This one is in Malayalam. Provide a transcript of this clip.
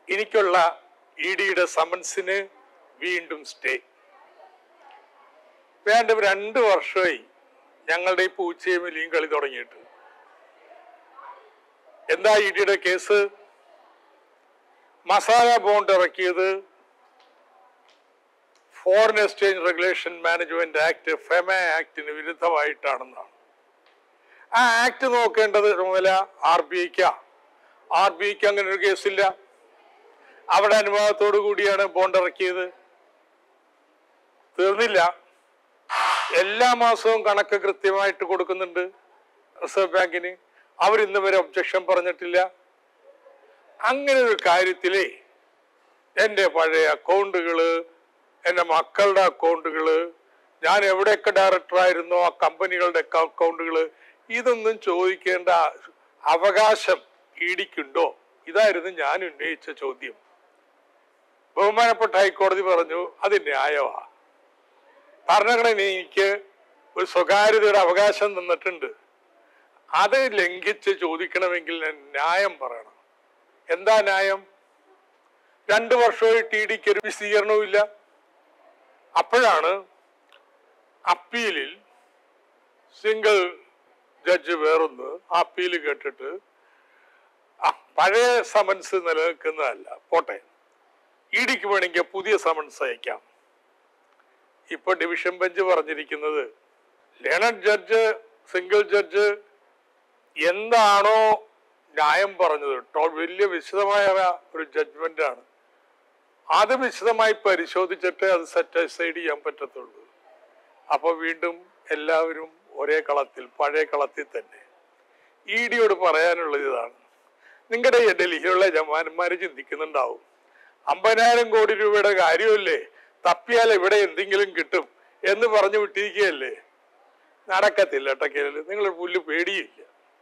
എനിക്കുള്ള ഇ ഡിയുടെ സമൻസിന് വീണ്ടും സ്റ്റേ വേണ്ട രണ്ട് വർഷമായി ഞങ്ങളുടെ ഈ പൂച്ചയും എലിയും കളി തുടങ്ങിയിട്ട് എന്താ ഇ ഡിയുടെ കേസ് മസാല ബോണ്ട് ഇറക്കിയത് foreign exchange regulation management act FEMA ആക്ടിന് വിരുദ്ധമായിട്ടാണെന്നാണ് ആ ആക്ട് നോക്കേണ്ടത് ചുമതല ആർ ബി ഐക്കാ ആർ ബി ഐക്ക് അങ്ങനെ ഒരു കേസില്ല അവിടെ അനുഭവത്തോടു കൂടിയാണ് ബോണ്ട് ഇറക്കിയത് തീർന്നില്ല എല്ലാ മാസവും കണക്ക് കൃത്യമായിട്ട് കൊടുക്കുന്നുണ്ട് റിസർവ് ബാങ്കിന് അവർ ഇന്ന് വരെ ഒബ്ജക്ഷൻ പറഞ്ഞിട്ടില്ല അങ്ങനെ ഒരു കാര്യത്തിലേ എൻ്റെ പഴയ അക്കൗണ്ടുകള് എൻ്റെ മക്കളുടെ അക്കൗണ്ടുകള് ഞാൻ എവിടെയൊക്കെ ഡയറക്ടറായിരുന്നോ ആ കമ്പനികളുടെ അക്കൗണ്ടുകള് ഇതൊന്നും ചോദിക്കേണ്ട അവകാശം ഇടിക്കുണ്ടോ ഇതായിരുന്നു ഞാൻ ഉന്നയിച്ച ചോദ്യം ബഹുമാനപ്പെട്ട ഹൈക്കോടതി പറഞ്ഞു അത് ന്യായമാ ഭരണഘടന എനിക്ക് ഒരു സ്വകാര്യതയുടെ അവകാശം തന്നിട്ടുണ്ട് അത് ലംഘിച്ച് ചോദിക്കണമെങ്കിൽ ഞാൻ ന്യായം പറയണം എന്താ ന്യായം രണ്ടു വർഷമായി ടി ഡിക്ക് ഒരു വിശദീകരണവും ഇല്ല അപ്പോഴാണ് അപ്പീലിൽ സിംഗിൾ ജഡ്ജ് വേറൊന്ന് ആ അപ്പീല് കേട്ടിട്ട് ആ, പഴയ സമൻസ് നിലനിൽക്കുന്നതല്ല പോട്ടെ ഇ ഡിക്ക് വേണമെങ്കിൽ പുതിയ സമൻസ് അയക്കാം ഇപ്പൊ ഡിവിഷൻ ബെഞ്ച് പറഞ്ഞിരിക്കുന്നത് ലേണഡ് ജഡ്ജ് സിംഗിൾ ജഡ്ജ് എന്താണോ ന്യായം പറഞ്ഞത് ടോ- വലിയ വിശദമായ ഒരു ജഡ്ജ്മെന്റ് ആണ് അത് വിശദമായി പരിശോധിച്ചിട്ട് അത് സാറ്റിസ്ഫൈഡ് ചെയ്യാൻ പറ്റത്തുള്ളൂ അപ്പൊ വീണ്ടും എല്ലാവരും ഒരേ കളത്തിൽ പഴയ കളത്തിൽ തന്നെ ഇ ഡിയോട് പറയാനുള്ളത് ഇതാണ് നിങ്ങളുടെ ഈ ഡൽഹിയിലുള്ള ജവാന്മാര് ചിന്തിക്കുന്നുണ്ടാവും അമ്പതിനായിരം കോടി രൂപയുടെ കാര്യമല്ലേ തപ്പിയാൽ ഇവിടെ എന്തെങ്കിലും കിട്ടും എന്ന് പറഞ്ഞു വിട്ടിരിക്കുകയല്ലേ നടക്കത്തില്ല ടക്കേല് നിങ്ങൾ പുല്ല് പേടിയില്ല